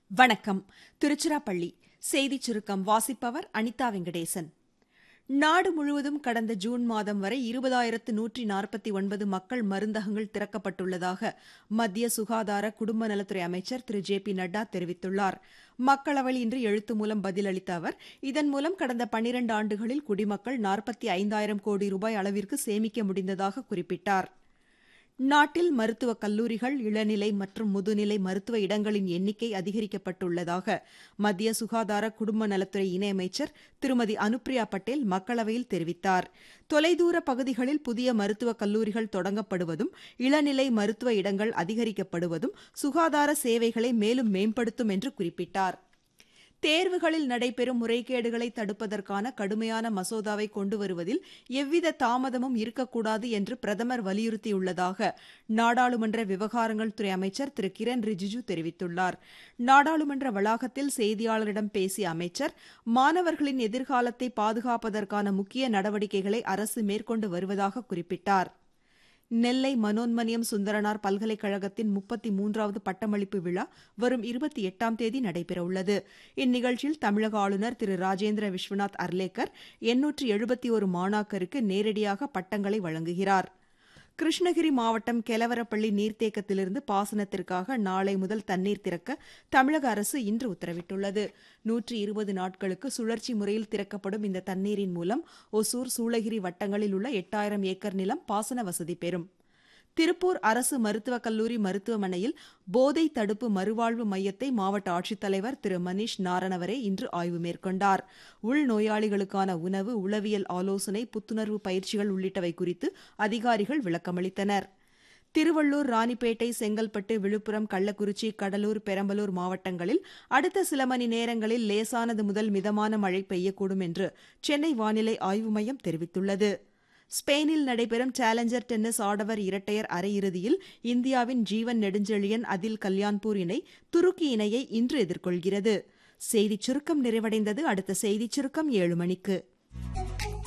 வணக்கம் திருச்சிராப்பள்ளி செய்திச் சுருக்கம் வாசிப்பவர் அனிதா வெங்கடேசன் நாடு முழுவதும் கடந்த ஜூன் மாதம் வரை இருபதாயிரத்து நூற்றி நாற்பத்தி ஒன்பது மக்கள் மருந்தகங்கள் திறக்கப்பட்டுள்ளதாக மத்திய சுகாதார குடும்ப நலத்துறை அமைச்சர் திரு ஜே பி நட்டா தெரிவித்துள்ளார் மக்களவையில் இன்று எழுத்து மூலம் பதிலளித்த அவர் இதன் மூலம் கடந்த பனிரண்டு ஆண்டுகளில் குடிமக்கள் நாற்பத்தி ஐந்தாயிரம் கோடி ரூபாய் அளவிற்கு சேமிக்க முடிந்ததாக குறிப்பிட்டார் நாட்டில் மருத்துவக் கல்லூரிகள் இளநிலை மற்றும் முதுநிலை மருத்துவ இடங்களின் எண்ணிக்கை அதிகரிக்கப்பட்டுள்ளதாக மத்திய சுகாதார குடும்ப நலத்துறை இணையமைச்சர் திருமதி அனுப்ரியா பட்டேல் மக்களவையில் தெரிவித்தார் தொலைதூர பகுதிகளில் புதிய மருத்துவக் கல்லூரிகள் தொடங்கப்படுவதும் இளநிலை மருத்துவ இடங்கள் அதிகரிக்கப்படுவதும் சுகாதார சேவைகளை மேலும் மேம்படுத்தும் என்று குறிப்பிட்டார் தேர்வுகளில் நடைபெறும் முறைகேடுகளை தடுப்பதற்கான கடுமையான மசோதாவை கொண்டு வருவதில் எவ்வித தாமதமும் இருக்கக்கூடாது என்று பிரதமர் வலியுறுத்தியுள்ளதாக நாடாளுமன்ற விவகாரங்கள் துறை அமைச்சர் திரு கிரண் ரிஜிஜு தெரிவித்துள்ளார் நாடாளுமன்ற வளாகத்தில் செய்தியாளரிடம் பேசிய அமைச்சர் மாணவர்களின் எதிர்காலத்தை பாதுகாப்பதற்கான முக்கிய நடவடிக்கைகளை அரசு மேற்கொண்டு வருவதாக குறிப்பிட்டார் நெல்லை மனோன்மணியம் சுந்தரனார் பல்கலைக்கழகத்தின் முப்பத்தி மூன்றாவது பட்டமளிப்பு விழா வரும் இருபத்தி எட்டாம் தேதி நடைபெறவுள்ளது இந்நிகழ்ச்சியில் தமிழக ஆளுநர் திரு ராஜேந்திர விஸ்வநாத் அர்லேக்கர் எண்ணூற்று எழுபத்தி ஒரு மாணாக்கருக்கு நேரடியாக பட்டங்களை வழங்குகிறார் கிருஷ்ணகிரி மாவட்டம் கெலவரப்பள்ளி நீர்த்தேக்கத்திலிருந்து பாசனத்திற்காக நாளை முதல் தண்ணீர் திறக்க தமிழக அரசு இன்று உத்தரவிட்டுள்ளது நூற்றி இருபது நாட்களுக்கு சுழற்சி முறையில் திறக்கப்படும் இந்த தண்ணீரின் மூலம் ஒசூர் சூளகிரி வட்டங்களில் உள்ள எட்டாயிரம் ஏக்கர் நிலம் பாசன வசதி பெறும் திருப்பூர் அரசு மருத்துவக் கல்லூரி மருத்துவமனையில் போதை தடுப்பு மறுவாழ்வு மையத்தை மாவட்ட ஆட்சித்தலைவர் திரு மணீஷ் நாரணவரே இன்று ஆய்வு மேற்கொண்டார் உள்நோயாளிகளுக்கான உணவு உளவியல் ஆலோசனை புத்துணர்வு பயிற்சிகள் உள்ளிட்டவை குறித்து அதிகாரிகள் விளக்கமளித்தனர் திருவள்ளூர் ராணிப்பேட்டை செங்கல்பட்டு விழுப்புரம் கள்ளக்குறிச்சி கடலூர் பெரம்பலூர் மாவட்டங்களில் அடுத்த சில மணி நேரங்களில் லேசானது முதல் மிதமான மழை பெய்யக்கூடும் என்று சென்னை வானிலை ஆய்வு மையம் தெரிவித்துள்ளது ஸ்பெயினில் நடைபெறும் சேலஞ்சர் டென்னிஸ் ஆடவர் இரட்டையர் அரையிறுதியில் இந்தியாவின் ஜீவன் நெடுஞ்செழியன் அதில் கல்யாண்பூர் இணை துருக்கி இணையை இன்று எதிர்கொள்கிறது செய்திச் சுருக்கம் நிறைவடைந்தது அடுத்த செய்திச் சுருக்கம் ஏழு மணிக்கு